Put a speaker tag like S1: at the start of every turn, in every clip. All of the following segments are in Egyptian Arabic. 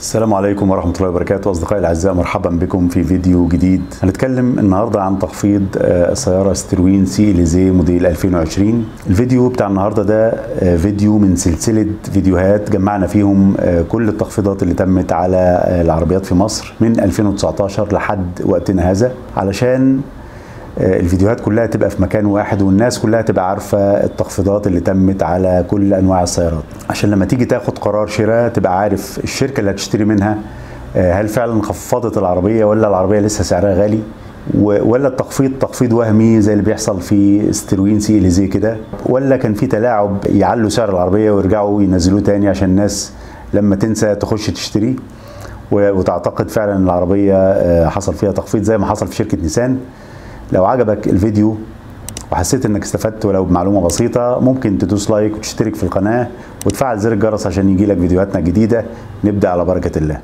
S1: السلام عليكم ورحمة الله وبركاته أصدقائي الأعزاء مرحبا بكم في فيديو جديد هنتكلم النهاردة عن تخفيض آه، السيارة ستروين سي إليزي موديل 2020 الفيديو بتاع النهاردة ده آه، فيديو من سلسلة فيديوهات جمعنا فيهم آه، كل التخفيضات اللي تمت على العربيات في مصر من 2019 لحد وقتنا هذا علشان الفيديوهات كلها تبقى في مكان واحد والناس كلها تبقى عارفه التخفيضات اللي تمت على كل انواع السيارات عشان لما تيجي تاخد قرار شراء تبقى عارف الشركه اللي هتشتري منها آه، هل فعلا خفضت العربيه ولا العربيه لسه سعرها غالي ولا التخفيض تخفيض وهمي زي اللي بيحصل في ستروين سي اللي زي كده ولا كان في تلاعب يعلوا سعر العربيه ويرجعوا ينزلوه تاني عشان الناس لما تنسى تخش تشتريه وتعتقد فعلا العربيه آه، حصل فيها تخفيض زي ما حصل في شركه نيسان لو عجبك الفيديو وحسيت انك استفدت ولو بمعلومه بسيطه ممكن تدوس لايك وتشترك في القناه وتفعل زر الجرس عشان يجيلك فيديوهاتنا الجديده نبدا على بركه الله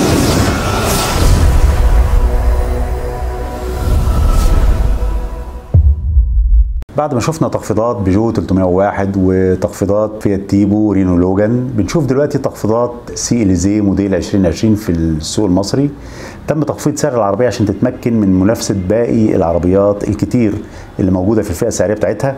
S1: بعد ما شفنا تخفيضات بيجو 301 وتخفيضات فيات تيبو رينو لوجان بنشوف دلوقتي تخفيضات سي اليزي موديل 2020 في السوق المصري تم تخفيض سعر العربيه عشان تتمكن من منافسه باقي العربيات الكتير اللي موجوده في الفئه السعريه بتاعتها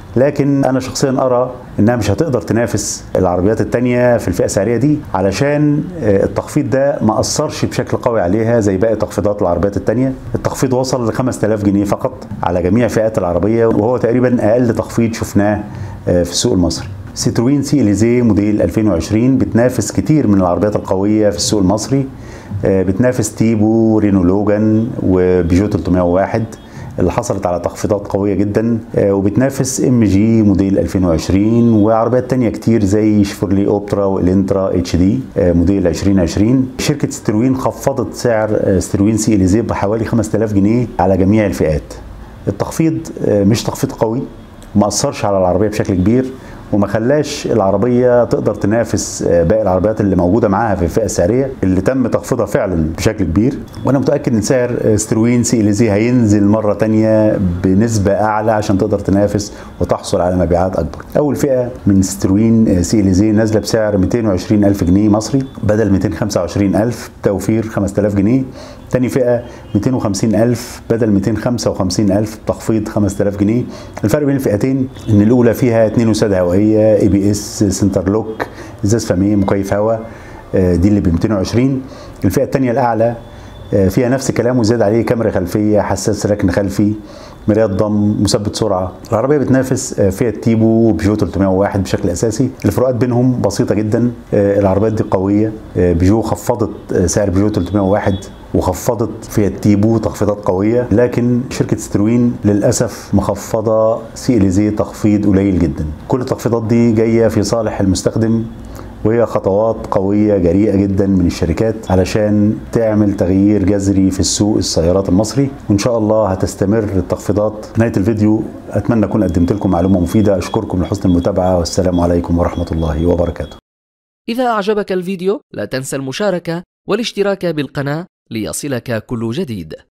S1: لكن انا شخصيا ارى انها مش هتقدر تنافس العربيات التانية في الفئه السعريه دي علشان آه، التخفيض ده ما اثرش بشكل قوي عليها زي باقي تخفيضات العربيات التانية التخفيض وصل ل 5000 جنيه فقط على جميع فئات العربيه وهو تقريبا اقل تخفيض شفناه آه، في السوق المصري سيتروين سي اليزي موديل 2020 بتنافس كتير من العربيات القويه في السوق المصري آه، بتنافس تيبو رينو لوجان وبيجو 301 اللي حصلت على تخفيضات قويه جدا آه، وبتنافس ام جي موديل 2020 وعربيات تانية كتير زي شيفرلي اوبترا والانترا اتش دي آه، موديل 2020 شركه ستروين خفضت سعر ستروين سي اليزي بحوالي 5000 جنيه على جميع الفئات التخفيض مش تخفيض قوي ما اثرش على العربيه بشكل كبير وما خلاش العربيه تقدر تنافس آه، باقي العربيات اللي موجوده معاها في الفئه السعريه اللي تم تخفيضها فعلا بشكل كبير وانا متاكد ان سعر آه، ستروين سي ال زي هينزل مره ثانيه بنسبه اعلى عشان تقدر تنافس وتحصل على مبيعات اكبر اول فئه من ستروين آه، سي ال زي نازله بسعر 220 الف جنيه مصري بدل 225 الف توفير 5000 جنيه تاني فئه 250 الف بدل 255 الف تخفيض 5000 جنيه الفرق بين الفئتين ان الاولى فيها اتنين وساده هوائيه اي بي اس سنتر لوك ازاز فاميه مكيف هواء آه، دي اللي ب 220 الفئه الثانيه الاعلى آه، فيها نفس الكلام وزاد عليه كاميرا خلفيه حساس ركن خلفي مرايات ضم مثبت سرعه العربيه بتنافس آه، فيات تيبو وبيجو 301 بشكل اساسي الفروقات بينهم بسيطه جدا العربيات دي قويه بيجو خفضت سعر بيجو 301 وخفضت فيها تيبو تخفيضات قويه لكن شركه ستروين للاسف مخفضه سي اليزي تخفيض قليل جدا كل التخفيضات دي جايه في صالح المستخدم وهي خطوات قوية جريئة جدا من الشركات علشان تعمل تغيير جذري في السوق السيارات المصري وإن شاء الله هتستمر التخفيضات نهاية الفيديو أتمنى أكون قدمت لكم معلومة مفيدة أشكركم لحسن المتابعة والسلام عليكم ورحمة الله وبركاته
S2: إذا أعجبك الفيديو لا تنسى المشاركة والاشتراك بالقناة ليصلك كل جديد